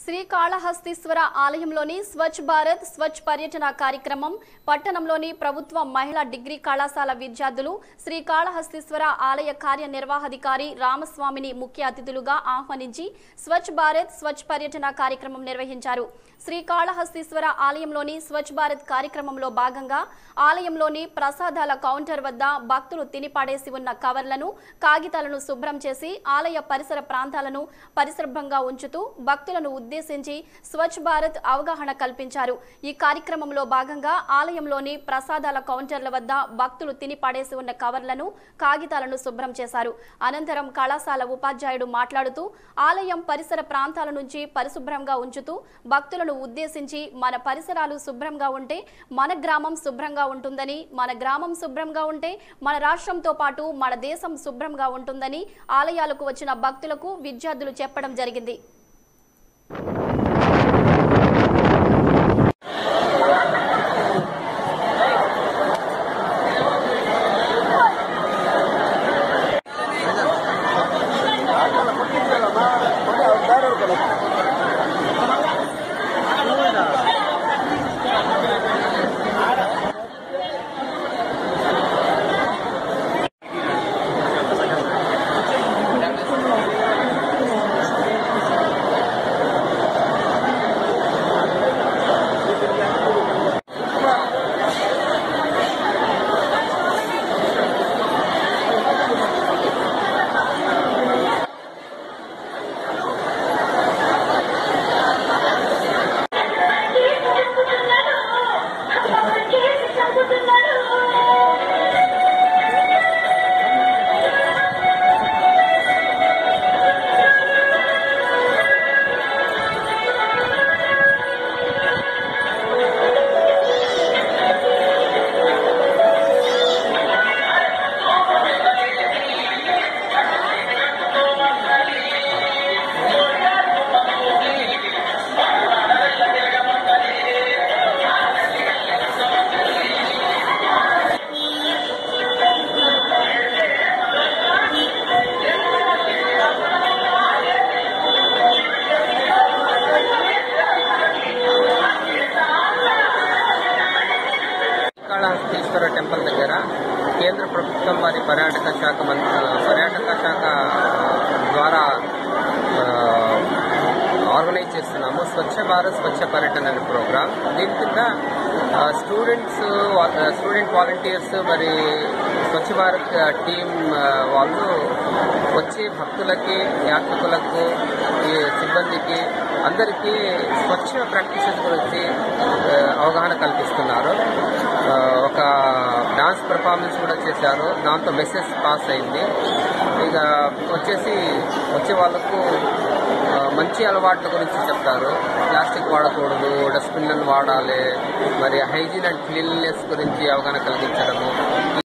శ్రీకాళహస్తీశ్వర ఆలయంలోని స్వచ్ఛ భారత్ స్వచ్ఛ పర్యటన కార్యక్రమం పట్టణంలోని ప్రభుత్వ మహిళా డిగ్రీ కళాశాల విద్యార్థులు శ్రీకాళహస్తీశ్వర ఆలయ కార్యనిర్వాహాధికారి రామస్వామిని ముఖ్య అతిథులుగా ఆహ్వానించి స్వచ్ఛ భారత్ స్వచ్ఛ పర్యటన కార్యక్రమం నిర్వహించారు శ్రీకాళహస్తీశ్వర ఆలయంలోని స్వచ్ఛ భారత్ కార్యక్రమంలో భాగంగా ఆలయంలోని ప్రసాదాల కౌంటర్ వద్ద భక్తులు తినిపాడేసి ఉన్న కవర్లను కాగితాలను శుభ్రం చేసి ఆలయ పరిసర ప్రాంతాలను పరిశుభ్రంగా ఉంచుతూ భక్తులను ఉద్దేశించి స్వచ్ఛ భారత్ అవగాహన కల్పించారు ఈ కార్యక్రమంలో భాగంగా ఆలయంలోని ప్రసాదాల కౌంటర్ల వద్ద భక్తులు తిని పడేసి ఉన్న కవర్లను కాగితాలను శుభ్రం చేశారు అనంతరం కళాశాల ఉపాధ్యాయుడు మాట్లాడుతూ ఆలయం పరిసర ప్రాంతాల నుంచి పరిశుభ్రంగా ఉంచుతూ భక్తులను ఉద్దేశించి మన పరిసరాలు శుభ్రంగా ఉంటే మన గ్రామం శుభ్రంగా ఉంటుందని మన గ్రామం శుభ్రంగా ఉంటే మన రాష్ట్రంతో పాటు మన దేశం శుభ్రంగా ఉంటుందని ఆలయాలకు వచ్చిన భక్తులకు విద్యార్థులు చెప్పడం జరిగింది శ్రీకాళహస్తీశ్వర టెంపుల్ దగ్గర కేంద్ర ప్రభుత్వం వారి పర్యాటక శాఖ మంత్రి పర్యాటక శాఖ ద్వారా ఆ, ఆర్గనైజ్ చేస్తున్నాము స్వచ్ఛ భారత్ స్వచ్ఛ పర్యటన అనే ప్రోగ్రామ్ దీని కింద ఆ, స్టూడెంట్స్ వా- ఆ, స్టూడెంట్ వాలంటీర్స్ మరి స్వచ్ఛ భారత్ ఆ, టీం ఆ, వాళ్ళు వచ్చి భక్తులకి యాత్రికులకు ఈ సిబ్బందికి అందరికీ స్వచ్ఛ ప్రాక్టీసెస్ గురించి ఆ, అవగాహన కల్పిస్తున్నారు ఆ, ఒక డాన్స్ పెర్ఫార్మెన్స్ కూడా చేశారు దాంతో మెసేజ్ పాస్ అయింది ఇక వచ్చేసి వచ్చే వాళ్ళకు ఆ, మంచి అలవాట్ల గురించి చెప్తారు ప్లాస్టిక్ వాడకూడదు డస్ట్బిన్లను వాడాలి మరి హైజీన్ అండ్ క్లీన్లెస్ గురించి అవగాహన కలిగించడము